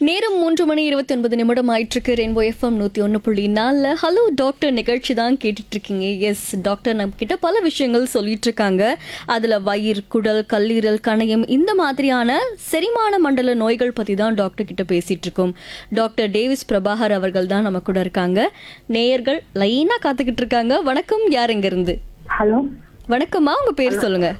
நேரம் மூன்று மணி இருபத்தி ஒன்பது நிமிடம் ஆயிட்டிருக்கு ரெயின்போ எஃப்எம் நூற்றி ஒன்று புள்ளி நாலில் ஹலோ டாக்டர் நிகழ்ச்சி தான் கேட்டுட்டு இருக்கீங்க எஸ் டாக்டர் நம்ம கிட்ட பல விஷயங்கள் சொல்லிட்டு இருக்காங்க அதில் வயிறு குடல் கல்லீரல் கணையம் இந்த மாதிரியான செரிமான மண்டல நோய்கள் பற்றி தான் டாக்டர் கிட்ட பேசிட்டு இருக்கோம் டாக்டர் டேவிஸ் பிரபாகர் அவர்கள் தான் நம்ம கூட இருக்காங்க நேயர்கள் லைனாக காத்துக்கிட்டு இருக்காங்க வணக்கம் யார் இருந்து ஹலோ வணக்கம்மா உங்க பேர் சொல்லுங்க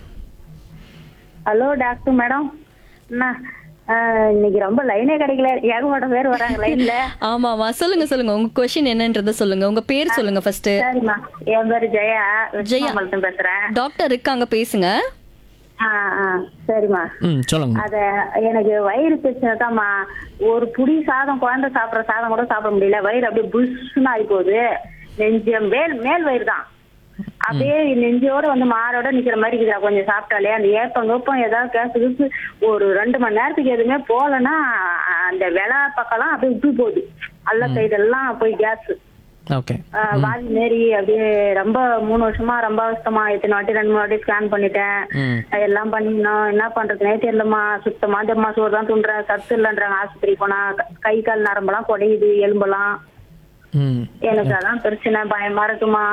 ஹலோ டாக்டர் மேடம் என்ன ஆஹ், இன்னைக்கு ரொம்ப லைனே கிடைக்கல ஏகப்பட்ட பேர் வராங்க லைன்ல ஆமாமா சொல்லுங்க சொல்லுங்க உங்க கொஸ்டின் என்னன்றத சொல்லுங்க உங்க பேர் சொல்லுங்க ஃபர்ஸ்ட் சரிம்மா என் பேரு ஜெயா ஜெயா. விஸ்வமங்கலத்துல பேசுறேன் டாக்டர் இருக்காங்க பேசுங்க ஆ ஆ சரிம்மா ம் சொல்லுங்க அத எனக்கு வயிறு பிரச்சனை தான்மா ஒரு புடி சாதம் குழந்தை சாப்பிடுற சாதம் கூட சாப்பிட முடியல வயிறு அப்படியே புஷ்னு ஆகி போகுது நெஞ்சு மேல் மேல் வயிறு தான் அப்படியே நெஞ்சோட வந்து மாரோட நிக்கிற மாதிரி இருக்குதா கொஞ்சம் சாப்பிட்டாலே அந்த ஏப்பம் கோப்பம் ஏதாவது கேஸ் கிசு ஒரு ரெண்டு மணி நேரத்துக்கு எதுவுமே போகலன்னா அந்த விளா பக்கம்லாம் அப்படியே விட்டு போகுது அல்ல சைடு எல்லாம் போய் கேஸ் ஓகே வாதி மாரி அப்படியே ரொம்ப மூணு வருஷமா ரொம்ப அவஸ்தமா எத்தனை வாட்டி ரெண்டு மூணு வாட்டி ஸ்கேன் பண்ணிட்டேன் ம் எல்லாம் பண்ணினோம் என்ன பண்றதுனே தெரியலம்மா சுத்தமா ஜம்மா சோறு தான் துண்டுறேன் சத்து இல்லைன்றாங்க ஆஸ்பத்திரி போனா க- கை கால் நரம்பெல்லாம் குடையுது எலும்பெல்லாம் ம் எனக்கு அதான் பிரச்சனை பயமா இருக்குமா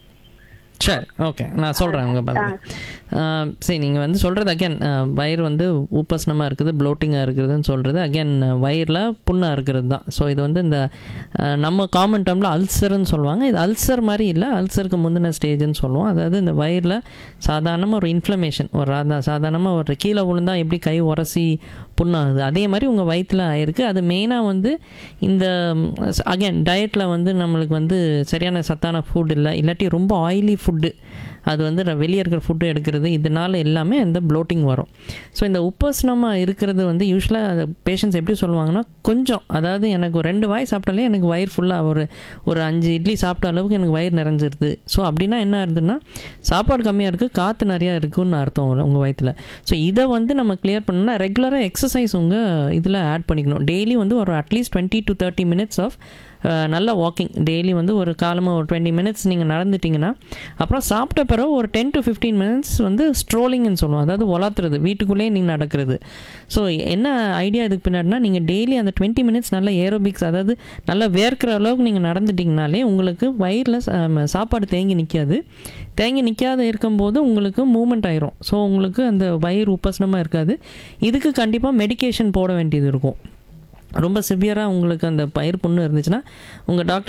சரி ஓகே நான் சொல்கிறேன் உங்கள் பதில் சரி நீங்கள் வந்து சொல்கிறது அகேன் வயிறு வந்து உப்பசனமாக இருக்குது ப்ளோட்டிங்காக இருக்குதுன்னு சொல்கிறது அகேன் வயிறில் புண்ணாக இருக்கிறது தான் ஸோ இது வந்து இந்த அஹ், நம்ம காமன் டேர்மில் அல்சர்னு சொல்லுவாங்க இது அல்சர் மாதிரி இல்லை அல்சருக்கு முந்தின ஸ்டேஜ்னு சொல்லுவோம் அதாவது இந்த வயிறில் சாதாரணமாக ஒரு இன்ஃப்ளமேஷன் ஒரு அதான் சாதாரணமாக ஒரு கீழே விழுந்தா எப்படி கை உரசி புண்ணாகுது அதே மாதிரி உங்கள் வயிற்றில் ஆயிருக்கு அது மெயினாக வந்து இந்த அகைன் டயட்டில் வந்து நம்மளுக்கு வந்து சரியான சத்தான ஃபுட் இல்லை இல்லாட்டி ரொம்ப ஆயிலி ஃபுட்டு அது வந்து ர- வெளியே இருக்கிற ஃபுட்டு எடுக்கிறது இதனால எல்லாமே இந்த ப்ளோட்டிங் வரும் ஸோ இந்த உப்பசனமாக இருக்கிறது வந்து யூஸ்வலாக பேஷண்ட்ஸ் எப்படி சொல்லுவாங்கன்னா கொஞ்சம் அதாவது எனக்கு ஒரு ரெண்டு வாய் சாப்பிட்டாலே எனக்கு வயிறு ஃபுல்லாக ஒரு ஒரு அஞ்சு இட்லி சாப்பிட்ட அளவுக்கு எனக்கு வயிறு நிறைஞ்சிருது ஸோ அப்படின்னா என்ன ஆகுதுன்னா சாப்பாடு கம்மியாக இருக்குது காற்று நிறையா இருக்குன்னு அர்த்தம் உங்கள் வயிற்றில் ஸோ இதை வந்து நம்ம கிளியர் பண்ணணும்னா ரெகுலராக எக்ஸசைஸ் உங்கள் இதில் ஆட் பண்ணிக்கணும் டெய்லி வந்து ஒரு at least twenty to thirty minutes of நல்ல வாக்கிங் டெய்லி வந்து ஒரு காலமாக ஒரு டுவெண்ட்டி மினிட்ஸ் நீங்கள் நடந்துட்டிங்கன்னா அப்புறம் சாப்பிட்ட பிறகு ஒரு டென் டு ஃபிஃப்டீன் மினிட்ஸ் வந்து ஸ்ட்ரோலிங்னு சொல்லுவோம் அதாவது வளர்த்துறது வீட்டுக்குள்ளேயே நீங்கள் நடக்கிறது ஸோ என்ன ஐடியா இதுக்கு பின்னாடினா நீங்கள் டெய்லி அந்த டுவெண்ட்டி மினிட்ஸ் நல்ல ஏரோபிக்ஸ் அதாவது நல்லா வேர்க்கிற அளவுக்கு நீங்கள் நடந்துட்டிங்கனாலே உங்களுக்கு வயிறில் சாப்பாடு தேங்கி நிற்காது தேங்கி நிற்காத இருக்கும்போது உங்களுக்கு மூமெண்ட் ஆயிரும் ஸோ உங்களுக்கு அந்த வயிறு உப்பசனமாக இருக்காது இதுக்கு கண்டிப்பாக மெடிகேஷன் போட வேண்டியது இருக்கும் ரொம்ப சிவியராக உங்களுக்கு அந்த பயிர் புண்ணு இருந்துச்சுன்னா உங்கள் டாக்டர்